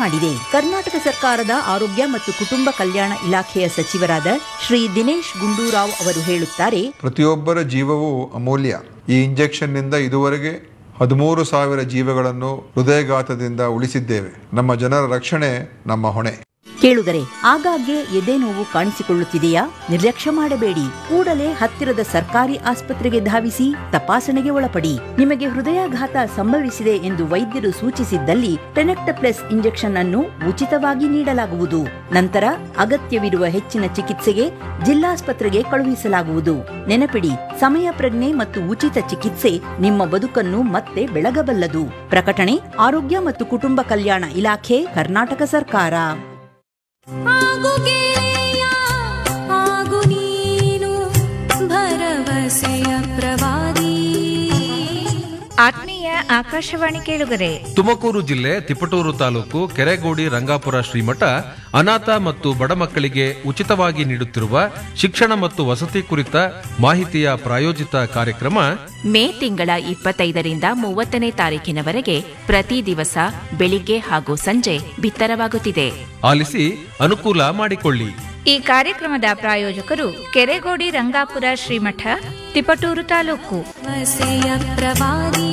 ಮಾಡಿದೆ ಕರ್ನಾಟಕ ಸರ್ಕಾರದ ಆರೋಗ್ಯ ಮತ್ತು ಕುಟುಂಬ ಕಲ್ಯಾಣ ಇಲಾಖೆಯ ಸಚಿವರಾದ ಶ್ರೀ ದಿನೇಶ್ ಗುಂಡೂರಾವ್ ಅವರು ಹೇಳುತ್ತಾರೆ ಪ್ರತಿಯೊಬ್ಬರ ಜೀವವೂ ಅಮೂಲ್ಯ ಈ ಇಂಜೆಕ್ಷನ್ನಿಂದ ಇದುವರೆಗೆ ಹದಿಮೂರು ಸಾವಿರ ಜೀವಗಳನ್ನು ಹೃದಯಘಾತದಿಂದ ಉಳಿಸಿದ್ದೇವೆ ನಮ್ಮ ಜನರ ರಕ್ಷಣೆ ನಮ್ಮ ಹೊಣೆ ಕೇಳುಗರೆ ಆಗಾಗ್ಗೆ ಎದೆ ನೋವು ಕಾಣಿಸಿಕೊಳ್ಳುತ್ತಿದೆಯಾ ನಿರ್ಲಕ್ಷ್ಯ ಮಾಡಬೇಡಿ ಕೂಡಲೇ ಹತ್ತಿರದ ಸರ್ಕಾರಿ ಆಸ್ಪತ್ರೆಗೆ ಧಾವಿಸಿ ತಪಾಸಣೆಗೆ ಒಳಪಡಿ ನಿಮಗೆ ಹೃದಯಾಘಾತ ಸಂಭವಿಸಿದೆ ಎಂದು ವೈದ್ಯರು ಸೂಚಿಸಿದ್ದಲ್ಲಿ ಟೆನೆಕ್ಟಪ್ಲೆಸ್ ಇಂಜೆಕ್ಷನ್ ಅನ್ನು ಉಚಿತವಾಗಿ ನೀಡಲಾಗುವುದು ನಂತರ ಅಗತ್ಯವಿರುವ ಹೆಚ್ಚಿನ ಚಿಕಿತ್ಸೆಗೆ ಜಿಲ್ಲಾಸ್ಪತ್ರೆಗೆ ಕಳುಹಿಸಲಾಗುವುದು ನೆನಪಿಡಿ ಸಮಯ ಪ್ರಜ್ಞೆ ಮತ್ತು ಉಚಿತ ಚಿಕಿತ್ಸೆ ನಿಮ್ಮ ಬದುಕನ್ನು ಮತ್ತೆ ಬೆಳಗಬಲ್ಲದು ಪ್ರಕಟಣೆ ಆರೋಗ್ಯ ಮತ್ತು ಕುಟುಂಬ ಕಲ್ಯಾಣ ಇಲಾಖೆ ಕರ್ನಾಟಕ ಸರ್ಕಾರ ಆಗು ಗೆಳೆಯ ಆಗು ನೀನು ಭರವಸೆಯ ಪ್ರವಾದಿ ಆತ್ಮೀಯ ಆಕಾಶವಾಣಿ ಕೇಳುಗರೆ ತುಮಕೂರು ಜಿಲ್ಲೆ ತಿಪಟೂರು ತಾಲೂಕು ಕೆರೆಗೋಡಿ ರಂಗಾಪುರ ಶ್ರೀಮಠ ಅನಾಥ ಮತ್ತು ಬಡ ಮಕ್ಕಳಿಗೆ ಉಚಿತವಾಗಿ ನೀಡುತ್ತಿರುವ ಶಿಕ್ಷಣ ಮತ್ತು ವಸತಿ ಕುರಿತ ಮಾಹಿತಿಯ ಪ್ರಾಯೋಜಿತ ಕಾರ್ಯಕ್ರಮ ಮೇ ತಿಂಗಳ ಇಪ್ಪತ್ತೈದರಿಂದ ಮೂವತ್ತನೇ ತಾರೀಕಿನವರೆಗೆ ಪ್ರತಿ ದಿವಸ ಬೆಳಿಗ್ಗೆ ಹಾಗೂ ಸಂಜೆ ಬಿತ್ತರವಾಗುತ್ತಿದೆ ಆಲಿಸಿ ಅನುಕೂಲ ಮಾಡಿಕೊಳ್ಳಿ ಈ ಕಾರ್ಯಕ್ರಮದ ಪ್ರಾಯೋಜಕರು ಕೆರೆಗೋಡಿ ರಂಗಾಪುರ ಶ್ರೀಮಠ ತಿಪಟೂರು ತಾಲೂಕು ವಸೆಯ ಪ್ರವಾದಿ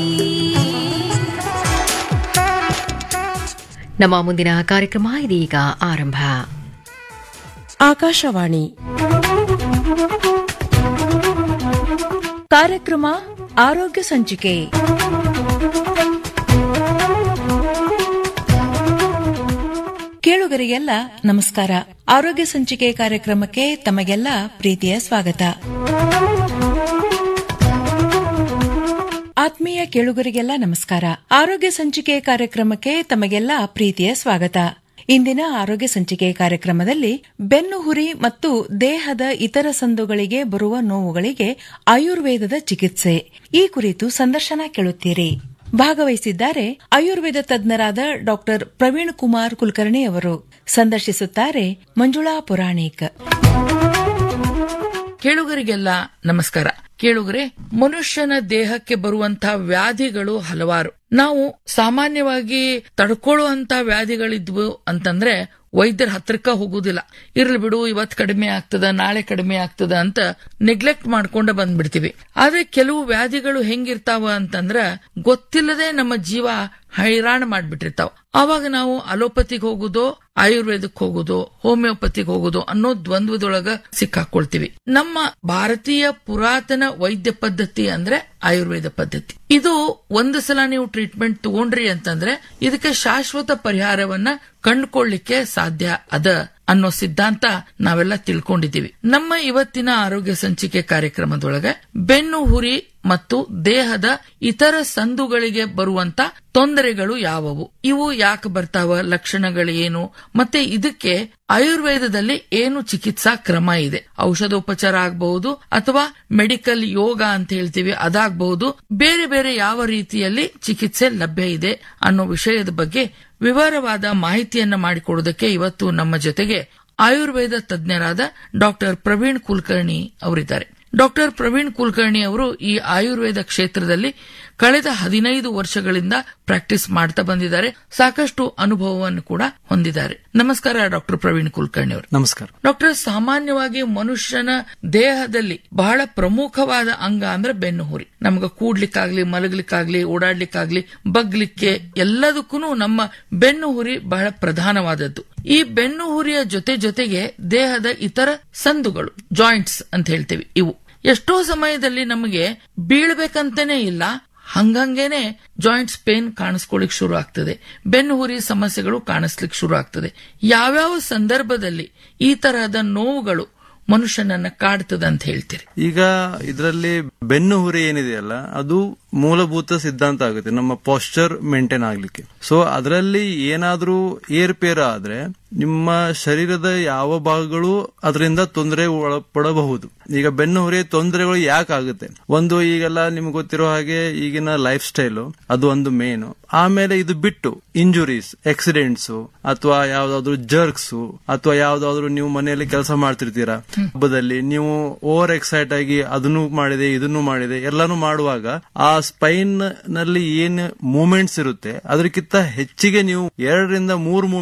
ನಮ್ಮ ಮುಂದಿನ ಕಾರ್ಯಕ್ರಮ ಇದೀಗ ಆರಂಭ ಆಕಾಶವಾಣಿ ಕಾರ್ಯಕ್ರಮ ಆರೋಗ್ಯ ಸಂಚಿಕೆ ಕೇಳುಗರಿಗೆಲ್ಲ ನಮಸ್ಕಾರ ಆರೋಗ್ಯ ಸಂಚಿಕೆ ಕಾರ್ಯಕ್ರಮಕ್ಕೆ ತಮಗೆಲ್ಲ ಪ್ರೀತಿಯ ಸ್ವಾಗತ ಆತ್ಮೀಯ ಕೇಳುಗರಿಗೆಲ್ಲ ನಮಸ್ಕಾರ ಆರೋಗ್ಯ ಸಂಚಿಕೆ ಕಾರ್ಯಕ್ರಮಕ್ಕೆ ತಮಗೆಲ್ಲ ಪ್ರೀತಿಯ ಸ್ವಾಗತ ಇಂದಿನ ಆರೋಗ್ಯ ಸಂಚಿಕೆ ಕಾರ್ಯಕ್ರಮದಲ್ಲಿ ಬೆನ್ನು ಹುರಿ ಮತ್ತು ದೇಹದ ಇತರ ಸಂದುಗಳಿಗೆ ಬರುವ ನೋವುಗಳಿಗೆ ಆಯುರ್ವೇದದ ಚಿಕಿತ್ಸೆ ಈ ಕುರಿತು ಸಂದರ್ಶನ ಕೇಳುತ್ತೀರಿ ಭಾಗವಹಿಸಿದ್ದಾರೆ ಆಯುರ್ವೇದ ತಜ್ಞರಾದ ಡಾಕ್ಟರ್ ಪ್ರವೀಣ್ ಕುಮಾರ್ ಕುಲಕರ್ಣಿ ಅವರು ಸಂದರ್ಶಿಸುತ್ತಾರೆ ಮಂಜುಳಾ ಪುರಾಣಿಕ್ ಕೇಳುಗರಿಗೆಲ್ಲ ನಮಸ್ಕಾರ ಕೇಳುಗರೆ ಮನುಷ್ಯನ ದೇಹಕ್ಕೆ ಬರುವಂತಹ ವ್ಯಾಧಿಗಳು ಹಲವಾರು ನಾವು ಸಾಮಾನ್ಯವಾಗಿ ತಡ್ಕೊಳ್ಳುವಂತ ವ್ಯಾಧಿಗಳಿದ್ವು ಅಂತಂದ್ರೆ ವೈದ್ಯರ ಹತ್ರಕ್ಕ ಹೋಗುದಿಲ್ಲ ಇರ್ಲಿ ಬಿಡು ಇವತ್ ಕಡಿಮೆ ಆಗ್ತದ ನಾಳೆ ಕಡಿಮೆ ಆಗ್ತದ ಅಂತ ನೆಗ್ಲೆಕ್ಟ್ ಮಾಡ್ಕೊಂಡ ಬಂದ್ಬಿಡ್ತೀವಿ ಆದ್ರೆ ಕೆಲವು ವ್ಯಾಧಿಗಳು ಹೆಂಗಿರ್ತಾವ ಅಂತಂದ್ರ ಗೊತ್ತಿಲ್ಲದೆ ನಮ್ಮ ಜೀವ ಹೈರಾಣ ಮಾಡ್ಬಿಟ್ಟಿರ್ತಾವ ಆವಾಗ ನಾವು ಅಲೋಪತಿಗೆ ಹೋಗುದೋ ಆಯುರ್ವೇದಕ್ಕೆ ಹೋಗುದೋ ಹೋಮಿಯೋಪತಿಗೆ ಹೋಗುದೋ ಅನ್ನೋ ದ್ವಂದ್ವದೊಳಗ ಸಿಕ್ಕಾಕೊಳ್ತೀವಿ ನಮ್ಮ ಭಾರತೀಯ ಪುರಾತನ ವೈದ್ಯ ಪದ್ಧತಿ ಅಂದ್ರೆ ಆಯುರ್ವೇದ ಪದ್ಧತಿ ಇದು ಒಂದು ಸಲ ನೀವು ಟ್ರೀಟ್ಮೆಂಟ್ ತಗೊಂಡ್ರಿ ಅಂತಂದ್ರೆ ಇದಕ್ಕೆ ಶಾಶ್ವತ ಪರಿಹಾರವನ್ನ ಕಂಡುಕೊಳ್ಳಿಕ್ಕೆ ಸಾಧ್ಯ ಅದ ಅನ್ನೋ ಸಿದ್ಧಾಂತ ನಾವೆಲ್ಲ ತಿಳ್ಕೊಂಡಿದ್ದೀವಿ ನಮ್ಮ ಇವತ್ತಿನ ಆರೋಗ್ಯ ಸಂಚಿಕೆ ಕಾರ್ಯಕ್ರಮದೊಳಗೆ ಬೆನ್ನು ಹುರಿ ಮತ್ತು ದೇಹದ ಇತರ ಸಂದುಗಳಿಗೆ ಬರುವಂತ ತೊಂದರೆಗಳು ಯಾವುವು ಇವು ಯಾಕೆ ಬರ್ತಾವ ಲಕ್ಷಣಗಳು ಏನು ಮತ್ತೆ ಇದಕ್ಕೆ ಆಯುರ್ವೇದದಲ್ಲಿ ಏನು ಚಿಕಿತ್ಸಾ ಕ್ರಮ ಇದೆ ಔಷಧೋಪಚಾರ ಆಗಬಹುದು ಅಥವಾ ಮೆಡಿಕಲ್ ಯೋಗ ಅಂತ ಹೇಳ್ತೀವಿ ಅದಾಗಬಹುದು ಬೇರೆ ಬೇರೆ ಯಾವ ರೀತಿಯಲ್ಲಿ ಚಿಕಿತ್ಸೆ ಲಭ್ಯ ಇದೆ ಅನ್ನೋ ವಿಷಯದ ಬಗ್ಗೆ ವಿವರವಾದ ಮಾಹಿತಿಯನ್ನ ಮಾಡಿಕೊಡೋದಕ್ಕೆ ಇವತ್ತು ನಮ್ಮ ಜೊತೆಗೆ ಆಯುರ್ವೇದ ತಜ್ಞರಾದ ಡಾಕ್ಟರ್ ಪ್ರವೀಣ್ ಕುಲಕರ್ಣಿ ಅವರಿದ್ದಾರೆ ಡಾಕ್ಟರ್ ಪ್ರವೀಣ್ ಕುಲಕರ್ಣಿ ಅವರು ಈ ಆಯುರ್ವೇದ ಕ್ಷೇತ್ರದಲ್ಲಿ ಕಳೆದ ಹದಿನೈದು ವರ್ಷಗಳಿಂದ ಪ್ರಾಕ್ಟೀಸ್ ಮಾಡ್ತಾ ಬಂದಿದ್ದಾರೆ ಸಾಕಷ್ಟು ಅನುಭವವನ್ನು ಕೂಡ ಹೊಂದಿದ್ದಾರೆ ನಮಸ್ಕಾರ ಡಾಕ್ಟರ್ ಪ್ರವೀಣ್ ಕುಲಕರ್ಣಿ ಅವರು ನಮಸ್ಕಾರ ಡಾಕ್ಟರ್ ಸಾಮಾನ್ಯವಾಗಿ ಮನುಷ್ಯನ ದೇಹದಲ್ಲಿ ಬಹಳ ಪ್ರಮುಖವಾದ ಅಂಗ ಅಂದ್ರೆ ಬೆನ್ನು ಹುರಿ ನಮ್ಗೆ ಕೂಡ್ಲಿಕ್ಕಾಗ್ಲಿ ಮಲಗ್ಲಿಕ್ಕಾಗ್ಲಿ ಓಡಾಡ್ಲಿಕ್ಕಾಗ್ಲಿ ಬಗ್ಲಿಕ್ಕೆ ಎಲ್ಲದಕ್ಕೂ ನಮ್ಮ ಬೆನ್ನು ಹುರಿ ಬಹಳ ಪ್ರಧಾನವಾದದ್ದು ಈ ಬೆನ್ನು ಹುರಿಯ ಜೊತೆ ಜೊತೆಗೆ ದೇಹದ ಇತರ ಸಂದುಗಳು ಜಾಯಿಂಟ್ಸ್ ಅಂತ ಹೇಳ್ತೀವಿ ಇವು ಎಷ್ಟೋ ಸಮಯದಲ್ಲಿ ನಮಗೆ ಬೀಳ್ಬೇಕಂತಾನೆ ಇಲ್ಲ ಹಂಗಂಗೇನೆ ಜಾಯಿಂಟ್ಸ್ ಪೇನ್ ಕಾಣಿಸ್ಕೊಳ್ಳಿಕ್ ಶುರು ಆಗ್ತದೆ ಬೆನ್ನು ಹುರಿ ಸಮಸ್ಯೆಗಳು ಕಾಣಿಸ್ಲಿಕ್ಕೆ ಶುರು ಆಗ್ತದೆ ಯಾವ್ಯಾವ ಸಂದರ್ಭದಲ್ಲಿ ಈ ತರಹದ ನೋವುಗಳು ಮನುಷ್ಯನನ್ನ ಕಾಡ್ತದ ಅಂತ ಹೇಳ್ತೀರಿ ಈಗ ಇದರಲ್ಲಿ ಬೆನ್ನು ಹುರಿ ಏನಿದೆಯಲ್ಲ ಅದು ಮೂಲಭೂತ ಸಿದ್ಧಾಂತ ಆಗುತ್ತೆ ನಮ್ಮ ಪಾಸ್ಚರ್ ಮೇಂಟೈನ್ ಆಗ್ಲಿಕ್ಕೆ ಸೊ ಅದರಲ್ಲಿ ಏನಾದ್ರೂ ಏರ್ಪೇರ ಆದ್ರೆ ನಿಮ್ಮ ಶರೀರದ ಯಾವ ಭಾಗಗಳು ಅದರಿಂದ ತೊಂದರೆ ಒಳಪಡಬಹುದು ಈಗ ಬೆನ್ನು ಹುರಿ ತೊಂದರೆಗಳು ಯಾಕೆ ಆಗುತ್ತೆ ಒಂದು ಈಗೆಲ್ಲ ನಿಮ್ಗೆ ಗೊತ್ತಿರೋ ಹಾಗೆ ಈಗಿನ ಲೈಫ್ ಸ್ಟೈಲು ಅದು ಒಂದು ಮೇನ್ ಆಮೇಲೆ ಇದು ಬಿಟ್ಟು ಇಂಜುರೀಸ್ ಆಕ್ಸಿಡೆಂಟ್ಸ್ ಅಥವಾ ಯಾವ್ದಾದ್ರು ಜರ್ಕ್ಸ್ ಅಥವಾ ಯಾವ್ದಾದ್ರು ನೀವು ಮನೆಯಲ್ಲಿ ಕೆಲಸ ಮಾಡ್ತಿರ್ತೀರಾ ಹಬ್ಬದಲ್ಲಿ ನೀವು ಓವರ್ ಎಕ್ಸೈಟ್ ಆಗಿ ಅದನ್ನು ಮಾಡಿದೆ ಇದನ್ನು ಮಾಡಿದೆ ಎಲ್ಲಾನು ಮಾಡುವಾಗ ಆ ಸ್ಪೈನ್ ನಲ್ಲಿ ಏನ್ ಮೂವ್ಮೆಂಟ್ಸ್ ಇರುತ್ತೆ ಅದಕ್ಕಿಂತ ಹೆಚ್ಚಿಗೆ ನೀವು ಎರಡರಿಂದ ಮೂರು